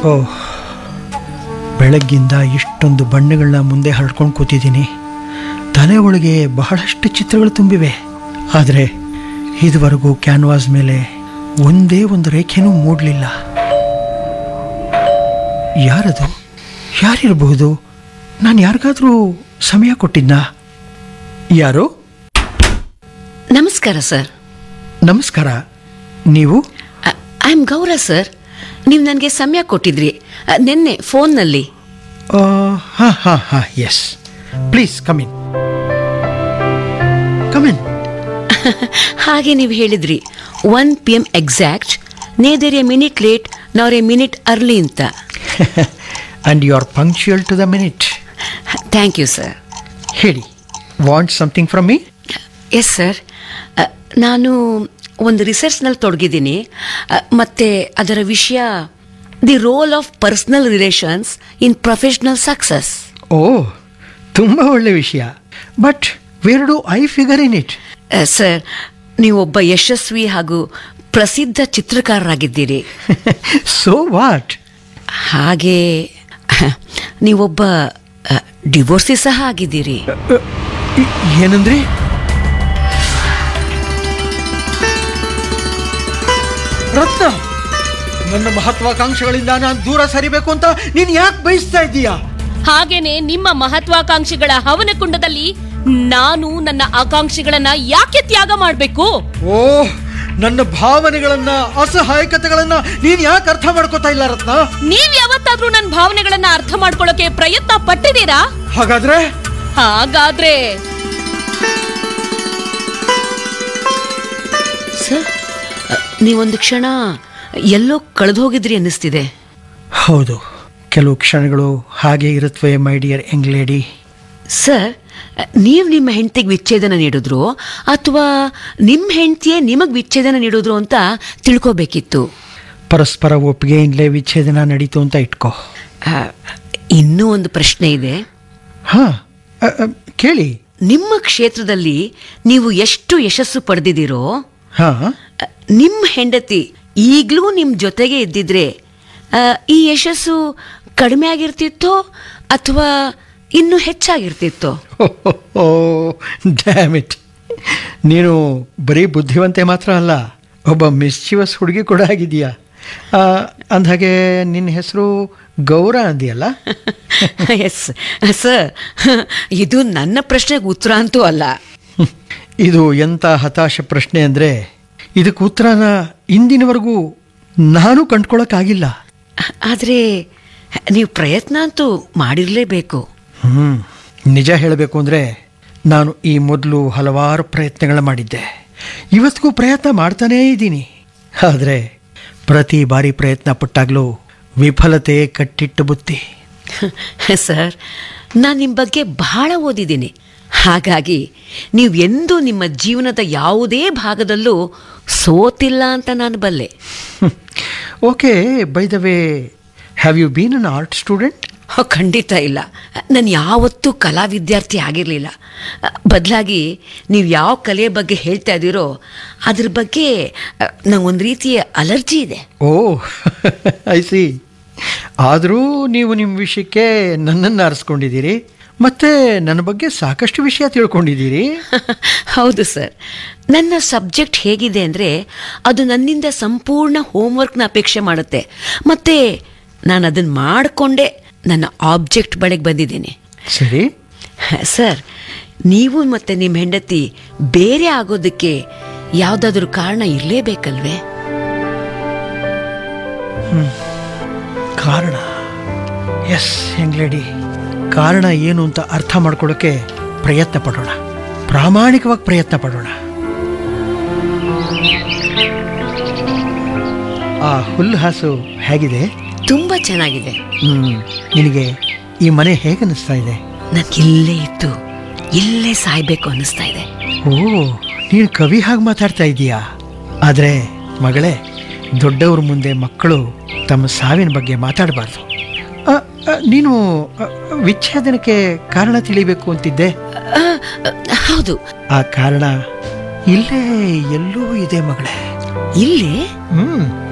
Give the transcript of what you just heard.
ಓಹ್ ಬೆಳಗ್ಗಿಂದ ಇಷ್ಟೊಂದು ಬಣ್ಣಗಳನ್ನ ಮುಂದೆ ಹರಡ್ಕೊಂಡು ಕೂತಿದ್ದೀನಿ ತಲೆ ಒಳಗೆ ಬಹಳಷ್ಟು ಚಿತ್ರಗಳು ತುಂಬಿವೆ ಆದರೆ ಇದುವರೆಗೂ ಕ್ಯಾನ್ವಾಸ್ ಮೇಲೆ ಒಂದೇ ಒಂದು ರೇಖೆನೂ ಮೂಡಲಿಲ್ಲ ಯಾರದು ಯಾರಿರಬಹುದು ನಾನು ಯಾರಿಗಾದರೂ ಸಮಯ ಕೊಟ್ಟಿದ್ನಾ ಯಾರು ನಮಸ್ಕಾರ ಸರ್ ನಮಸ್ಕಾರ ನೀವು ಐ ಆಮ್ ಗೌರ ಸರ್ ನೀವು ನನಗೆ ಸಮಯ ಕೊಟ್ಟಿದ್ರಿ ಅ, ನಿನ್ನೆ ಫೋನ್ನಲ್ಲಿ ಹಾಂ ಹಾಂ ಹಾಂ ಎಸ್ ಪ್ಲೀಸ್ ಕಮಿನ್ ಕಮಿನ್ ಹಾಗೆ ನೀವು ಹೇಳಿದ್ರಿ one P M exact neither a minute late nor a minute early ಅಂತ and you are punctual to the minute thank you sir ಹೇಳಿ want something from me yes sir ನಾನು ಒಂದು ರಿಸರ್ಚ್ನಲ್ಲಿ ತೊಡಗಿದ್ದೀನಿ ಅ, ಮತ್ತೆ ಅದರ ವಿಷಯ the role of personal relations in professional success ಓ ತುಂಬ ಒಳ್ಳೆ ವಿಷಯ but where do I figure in it sir ನೀವೊಬ್ಬ ಯಶಸ್ವಿ ಹಾಗೂ ಪ್ರಸಿದ್ಧ ಚಿತ್ರಕಾರರಾಗಿದ್ದೀರಿ ಸೊ ವಾಟ್ ಹಾಗೆ ನೀವೊಬ್ಬ ಡಿವೋರ್ಸಿ ಸಹ ಆಗಿದ್ದೀರಿ ಏನಂದ್ರಿ ರತ್ನ ನನ್ನ ಮಹತ್ವಾಕಾಂಕ್ಷೆಗಳಿಂದ ನಾನು ದೂರ ಸರಿಬೇಕು ಅಂತ ನೀನು ಯಾಕೆ ಬಯಸ್ತಾ ಇದ್ದೀಯಾ ಹಾಗೇನೆ ನಿಮ್ಮ ಮಹತ್ವಾಕಾಂಕ್ಷಿಗಳ ಹವನ ಕುಂಡದಲ್ಲಿ ನಾನು ನನ್ನ ಆಕಾಂಕ್ಷಿಗಳನ್ನ ಯಾಕೆ ತ್ಯಾಗ ಮಾಡ್ಬೇಕು ಓ ನನ್ನ ಭಾವನೆಗಳನ್ನ ಅಸಹಾಯಕತೆಗಳನ್ನ ನೀನ್ ಯಾಕೆ ಅರ್ಥ ಮಾಡ್ಕೋತಾ ಇಲ್ಲ ರತ್ನ ನೀವ್ ಯಾವತ್ತಾದ್ರೂ ನನ್ನ ಭಾವನೆಗಳನ್ನ ಅರ್ಥ ಮಾಡ್ಕೊಳ್ಳೋಕೆ ಪ್ರಯತ್ನ ಪಟ್ಟಿದ್ದೀರಾ ಹಾಗಾದ್ರೆ ಹಾಗಾದ್ರೆ ಸರ್ ಅ, ನೀವೊಂದು ಕ್ಷಣ ಎಲ್ಲೋ ಕಳೆದು ಹೋಗಿದ್ರಿ ಅನ್ನಿಸ್ತಿದೆ ಹೌದು ಕೆಲವು ಕ್ಷಣಗಳು ಹಾಗೆ ಇರುತ್ತವೆ my dear young lady sir ನೀವು ನಿಮ್ಮ ಹೆಂಡತಿಗೆ ವಿಚ್ಛೇದನ ನೀಡಿದ್ರು ಅಥವಾ ನಿಮ್ಮ ಹೆಂಡತಿಯೇ ನಿಮಗೆ ವಿಚ್ಛೇದನ ನೀಡಿದ್ರು ಅಂತ ತಿಳ್ಕೋಬೇಕಿತ್ತು ಪರಸ್ಪರ ಒಪ್ಪಿಗೆಯಿಂದಲೇ ವಿಚ್ಛೇದನ ನಡೀತು ಅಂತ ಇಟ್ಕೋ ಆ, ಇನ್ನೂ ಒಂದು ಪ್ರಶ್ನೆ ಇದೆ ಹಾ ಅ, ಅ, ಕೇಳಿ ನಿಮ್ಮ ಕ್ಷೇತ್ರದಲ್ಲಿ ನೀವು ಎಷ್ಟು ಯಶಸ್ಸು ಪಡೆದಿದ್ದೀರೋ ಹಾ ಅ, ನಿಮ್ಮ ಹೆಂಡತಿ ಈಗಲೂ ನಿಮ್ಮ ಜೊತೆಗೆ ಇದ್ದಿದ್ರೆ ಆ, ಈ ಯಶಸ್ಸು ಕಡಿಮೆ ಆಗಿರ್ತಿತ್ತೋ ಅಥವಾ ಇನ್ನೂ ಹೆಚ್ಚಾಗಿರ್ತಿತ್ತೋ ಓ ಡ್ಯಾಮ್ ಇಟ್ ನೀನು ಬರೀ ಬುದ್ಧಿವಂತೆ ಮಾತ್ರ ಅಲ್ಲ ಒಬ್ಬ ಮಿಸ್ಚಿವಸ್ ಹುಡುಗಿ ಕೂಡ ಆಗಿದೀಯಾ ಆ, ಅಂದ್ಹಾಗೆ ನಿನ್ನ ಹೆಸರು ಗೌರ ಅಂದಿಯಲ್ಲ ಎಸ್ ಸರ್ ಇದು ನನ್ನ ಪ್ರಶ್ನೆಗೆ ಉತ್ತರ ಅಂತೂ ಅಲ್ಲ ಇದು ಎಂಥ ಹತಾಶ ಪ್ರಶ್ನೆ ಅಂದರೆ ಇದಕ್ಕೆ ಉತ್ತರನ ಇಂದಿನವರೆಗೂ ನಾನು ಕಂಡ್ಕೊಳ್ಳೋಕ್ಕಾಗಿಲ್ಲ ಆದರೆ ನೀವು ಪ್ರಯತ್ನ ಅಂತೂ ಮಾಡಿರಲೇಬೇಕು ಹ್ಞೂ ನಿಜ ಹೇಳಬೇಕು ಅಂದರೆ ನಾನು ಈ ಮೊದಲು ಹಲವಾರು ಪ್ರಯತ್ನಗಳ ಮಾಡಿದ್ದೆ ಇವತ್ತಿಗೂ ಪ್ರಯತ್ನ ಮಾಡ್ತಾನೇ ಇದ್ದೀನಿ ಆದರೆ ಪ್ರತಿ ಬಾರಿ ಪ್ರಯತ್ನ ಪಟ್ಟಾಗಲೂ ವಿಫಲತೆ ಕಟ್ಟಿಟ್ಟು ಬುತ್ತಿ ಸರ್ ನಾನು ನಿಮ್ಮ ಬಗ್ಗೆ ಬಹಳ ಓದಿದ್ದೀನಿ ಹಾಗಾಗಿ ನೀವು ಎಂದೂ ನಿಮ್ಮ ಜೀವನದ ಯಾವುದೇ ಭಾಗದಲ್ಲೂ ಸೋತಿಲ್ಲ ಅಂತ ನಾನು ಬಲ್ಲೆ okay by the way have you been an art student ಹೋ, ಖಂಡಿತ ಇಲ್ಲ ನಾನು ಯಾವತ್ತೂ ಕಲಾ ವಿದ್ಯಾರ್ಥಿ ಆಗಿರಲಿಲ್ಲ ಬದಲಾಗಿ ನೀವು ಯಾವ ಕಲೆಯ ಬಗ್ಗೆ ಹೇಳ್ತಾ ಇದ್ದೀರೋ ಅದ್ರ ಬಗ್ಗೆ ನಂಗೊಂದು ರೀತಿಯ ಅಲರ್ಜಿ ಇದೆ ಓ ಐ ಸಿ ಆದರೂ ನೀವು ನಿಮ್ಮ ವಿಷಯಕ್ಕೆ ನನ್ನನ್ನು ಆರಿಸ್ಕೊಂಡಿದ್ದೀರಿ ಮತ್ತೆ ನನ್ನ ಬಗ್ಗೆ ಸಾಕಷ್ಟು ವಿಷಯ ತಿಳ್ಕೊಂಡಿದ್ದೀರಿ ಹೌದು ಸರ್ ನನ್ನ ಸಬ್ಜೆಕ್ಟ್ ಹೇಗಿದೆ ಅಂದರೆ ಅದು ನನ್ನಿಂದ ಸಂಪೂರ್ಣ ಹೋಮ್ವರ್ಕ್ನ ಅಪೇಕ್ಷೆ ಮಾಡುತ್ತೆ ಮತ್ತು ನಾನು ಅದನ್ನು ಮಾಡಿಕೊಂಡೇ ನನ್ನ ಆಬ್ಜೆಕ್ಟ್ ಬಳಿಗೆ ಬಂದಿದ್ದೀನಿ ಸರಿ ಸರ್ ನೀವು ಮತ್ತು ನಿಮ್ಮ ಹೆಂಡತಿ ಬೇರೆ ಆಗೋದಕ್ಕೆ ಯಾವುದಾದ್ರೂ ಕಾರಣ ಇರಲೇಬೇಕಲ್ವೇ ಕಾರಣ ಎಸ್ ಹೆಂಗ್ ಲೇಡಿ ಕಾರಣ ಏನು ಅಂತ ಅರ್ಥ ಮಾಡ್ಕೊಳ್ಳೋಕೆ ಪ್ರಯತ್ನ ಪಡೋಣ ಪ್ರಾಮಾಣಿಕವಾಗಿ ಪ್ರಯತ್ನ ಪಡೋಣ ಆ ಹುಲ್ಲು ಹಾಸು ಹೇಗಿದೆ ತುಂಬ ಚೆನ್ನಾಗಿದೆ ಹ್ಮ್ ನಿನಗೆ ಈ ಮನೆ ಹೇಗನ್ನಿಸ್ತಾ ಇದೆ ನನಗೆ ಇಲ್ಲೇ ಇದ್ದು ಇಲ್ಲೇ ಸಾಯ್ಬೇಕು ಅನ್ನಿಸ್ತಾ ಇದೆ ಓ ನೀನು ಕವಿ ಹಾಗೆ ಮಾತಾಡ್ತಾ ಇದೀಯಾ ಆದರೆ ಮಗಳೇ ದೊಡ್ಡವ್ರ ಮುಂದೆ ಮಕ್ಕಳು ತಮ್ಮ ಸಾವಿನ ಬಗ್ಗೆ ಮಾತಾಡಬಾರ್ದು ನೀನು ಅ, ವಿಚ್ಛೇದನಕ್ಕೆ ಕಾರಣ ತಿಳಿಬೇಕು ಅಂತಿದ್ದೆ ಆ, ಆ, ಹೌದು ಆ ಕಾರಣ ಇಲ್ಲೇ ಎಲ್ಲೂ ಇದೆ ಮಗಳೇ ಇಲ್ಲೇ ಹ್ಮ್